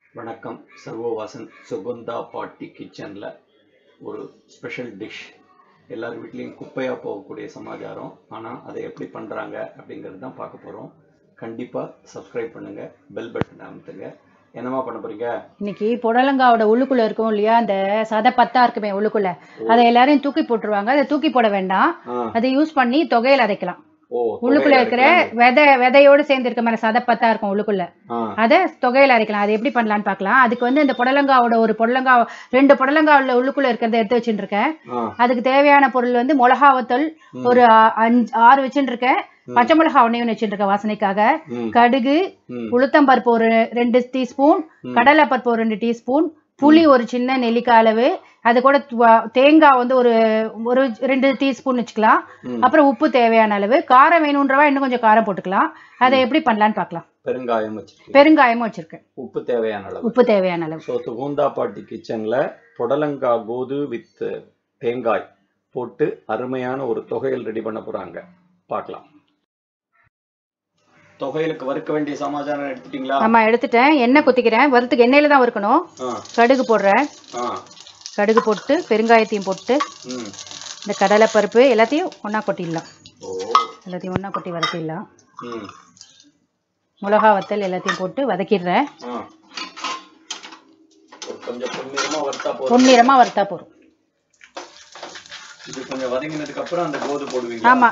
வணக்கம் சர்வவாசன் சுகந்தா பாட்டி கிச்சனில் ஒரு ஸ்பெஷல் டிஷ் எல்லார் வீட்லேயும் குப்பையாக போகக்கூடிய சமாச்சாரம் ஆனால் அதை எப்படி பண்ணுறாங்க அப்படிங்கிறது தான் பார்க்க போகிறோம் கண்டிப்பாக சப்ஸ்கிரைப் பண்ணுங்கள் பெல் பட்டன் அமுத்துங்க என்னமா பண்ண போகிறீங்க இன்னைக்கு புடலங்காவோட உள்ளுக்குள்ள இருக்கும் இல்லையா அந்த சதை பத்தா இருக்குமே உள்ளுக்குள்ள அதை எல்லாரையும் தூக்கி போட்டுருவாங்க அதை தூக்கி போட வேண்டாம் ஆ அதை யூஸ் பண்ணி தொகையில அரைக்கலாம் ஓ உள்ளுக்குள்ள தொகையில இருக்கிற அரைக்கலாமா? விதை விதையோடு சேர்ந்து இருக்க மாதிரி சதை பத்தா இருக்கும் உள்ளுக்குள்ள ஆ அதை தொகையில அரைக்கலாம் அது எப்படி பண்ணலாம்னு பார்க்கலாம் அதுக்கு வந்து இந்த புடலங்காவோட ஒரு புடலங்கா ரெண்டு புடலங்காவுல உள்ளுக்குள்ள இருக்கிறத எடுத்து வச்சுட்டு இருக்கேன் ஆ அதுக்கு தேவையான பொருள் வந்து மிளகா வத்தல் ம். ஒரு ஆ- அஞ்சு ஆறு வச்சுட்டு இருக்கேன் ம். பச்சை மிளகா ஒன்னையும் வச்சுட்டு இருக்கேன் வாசனைக்காக ம் கடுகு ம் உளுத்தம்பருப்பு ஒரு ரெண்டு டீஸ்பூன் ம். கடலைப்பருப்பு ஒரு ரெண்டு டீஸ்பூன் புளி ஒரு சின்ன நெல்லிக்காய் அளவு அது கூட துவ- தேங்காய் வந்து ஒரு ஒரு ரெண்டு டீஸ்பூன் வச்சுக்கலாம் ம். அப்புறம் உப்பு தேவையான அளவு காரம் வேணுன்றவா இன்னும் கொஞ்சம் காரம் போட்டுக்கலாம் அதை எப்படி பண்ணலான்னு பார்க்கலாம் பெருங்காயம் வச்சிருக்கீங்க பெருங்காயமும் வச்சிருக்கேன் உப்பு தேவையான அளவு உப்பு தேவையான அளவு ஸோ சுகுந்தா பாட்டி கிச்சனில் புடலங்கா கோது வித் தேங்காய் போட்டு அருமையான ஒரு தொகையல் ரெடி பண்ண போகிறாங்க பார்க்கலாம் தொகையலுக்கு வறுக்க வேண்டிய சமாச்சாரம் எடுத்துட்டீங்களா ஆமா எடுத்துட்டேன் எண்ணெய் குத்திக்கிறேன் வறுத்துக்கு எண்ணெயில தான் வறுக்கணும் ஆ கடுகு போடுறேன் ஆ கடுகு போட்டு பெருங்காயத்தையும் போட்டு ம் இந்த கடலைப்பருப்பு எல்லாத்தையும் ஒண்ணா கொட்டிடலாம் ஓ எல்லாத்தையும் ஒண்ணா கொட்டி வதக்கிடலாம் ம் மிளகா வத்தல் எல்லாத்தையும் போட்டு வதக்கிடுறேன் ஆ ஒரு கொஞ்சம் பொன்னிறமாக வறுத்தா போதும் பொன்னிறமா வறுத்தா போதும் இது கொஞ்சம் வதங்கினதுக்கு அப்புறம் அந்த கோது போடுவீங்க ஆமா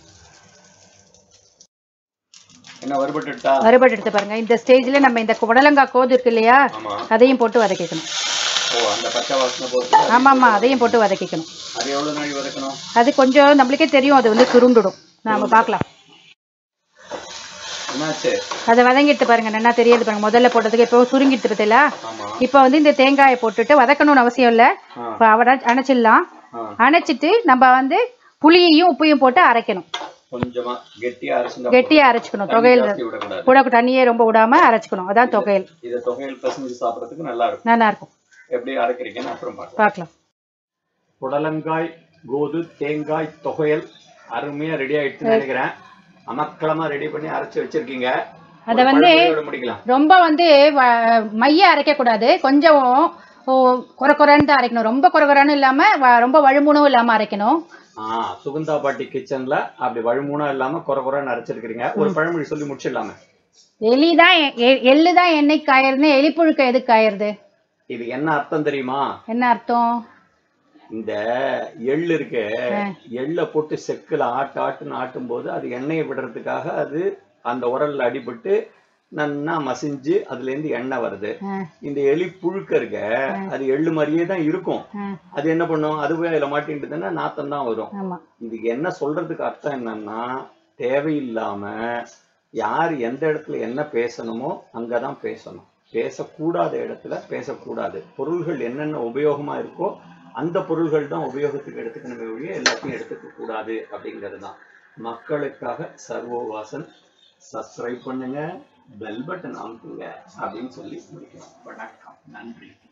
என்ன வறுபட்டுட்டா வறுபட்டு எடுத்து பாருங்க இந்த ஸ்டேஜ்ல நம்ம இந்த புடலங்காய் கோது இருக்கு இல்லையா ஆமா அதையும் போட்டு வதக்கிக்கணும் ஓ அந்த பச்சை வாசனை போட்டு ஆமா ஆமா அதையும் போட்டு வதக்கிக்கணும் அது எவ்வளவு நாள் வதக்கணும் அது கொஞ்சம் நம்மளுக்கே தெரியும் அது வந்து சுருண்டுடும் நாம பார்க்கலாம் என்னாச்சு அதை வதங்கிட்டு பாருங்க நல்லா தெரியுது பாருங்க முதல்ல போட்டதுக்கு இப்போ சுருங்கிட்டு பார்த்தீங்களா ஆமா இப்போ வந்து இந்த தேங்காயை போட்டுட்டு வதக்கணும்னு அவசியம் இல்லை ஆ இப்போ அவட அணைச்சிடலாம் ஆ அணைச்சிட்டு நம்ம வந்து புளியையும் உப்பையும் போட்டு அரைக்கணும் கொஞ்சமா கெட்டியா அரைச்சுட்டா கெட்டியா அரைச்சிக்கணும் தொகையில் ஜாஸ்தி விடக்கூடாது கூட தண்ணியே ரொம்ப விடாம அரைச்சிக்கணும் அதான் தொகையில் இத தொகையில் பசஞ்சு சாப்பிடறதுக்கு நல்லா இருக்கும் நல்லா இருக்கும் எப்படி அரைக்கிறீங்கன்னு அப்புறம் பார்க்கலாம் பார்க்கலாம் புடலங்காய் கோது தேங்காய் தொகையல் அருமையா ரெடி ஆயிடுச்சுன்னு நினைக்கிறேன் அமக்களமா ரெடி பண்ணி அரைச்சு வச்சிருக்கீங்க அத ஒரு வந்து- பழமொழியோட முடிக்கலாம் ரொம்ப வந்து வ- மைய அரைக்க கூடாது கொஞ்சம் ஓ, குறை குறைன்னு தான் அரைக்கணும் ரொம்ப குறை குறைன்னு இல்லாம வ- ரொம்ப வழுமுனும் இல்லாம அரைக்கணும் ஆ சுகந்தா பாட்டி கிச்சன்ல அப்படி வழுமூணா இல்லாம குறை குறைன்னு அரைச்சிருக்கிறீங்க ஒரு பழமொழி சொல்லி முடிச்சிடலாமே எலி தான் எள்ளு தான் எண்ணெய் காயறதுன்னு எலி புழுக்க எதுக்கு காயறது இது என்ன அர்த்தம் தெரியுமா என்ன அர்த்தம் இந்த எள்ளு இருக்கு எள்ள போட்டு செக்குல ஆட்டு ஆட்டுன்னு ஆட்டும் போது அது எண்ணெயை விடுறதுக்காக அது அந்த உரல்ல அடிபட்டு நன்னா மசிஞ்சு அதுல இருந்து எண்ணெய் வருது ஆ, இந்த எலி புழுக்க இருக்க அது எள்ளு மாதிரியே தான் இருக்கும் ஆ, அது என்ன பண்ணும் அதுவே அதுல மாட்டின்ட்டுதுன்னா நாத்தம் தான் வரும் ஆமா இதுக்கு என்ன சொல்றதுக்கு அர்த்தம் என்னன்னா தேவையில்லாம யார் எந்த இடத்துல என்ன பேசணுமோ அங்கதான் பேசணும் பேசக்கூடாத இடத்துல பேசக்கூடாது பொருள்கள் என்னென்ன உபயோகமா இருக்கோ அந்த பொருள்கள் தான் உபயோகத்துக்கு எடுத்துக்கணுமே ஒழிய எல்லாத்தையும் எடுத்துக்க கூடாது அப்படிங்கிறது தான் மக்களுக்காக சர்வோவாசன் சப்ஸ்கிரைப் பண்ணுங்க பெல் பட்டன் அமுக்குங்க அப்படின்னு சொல்லி முடிக்கணும் வணக்கம் நன்றி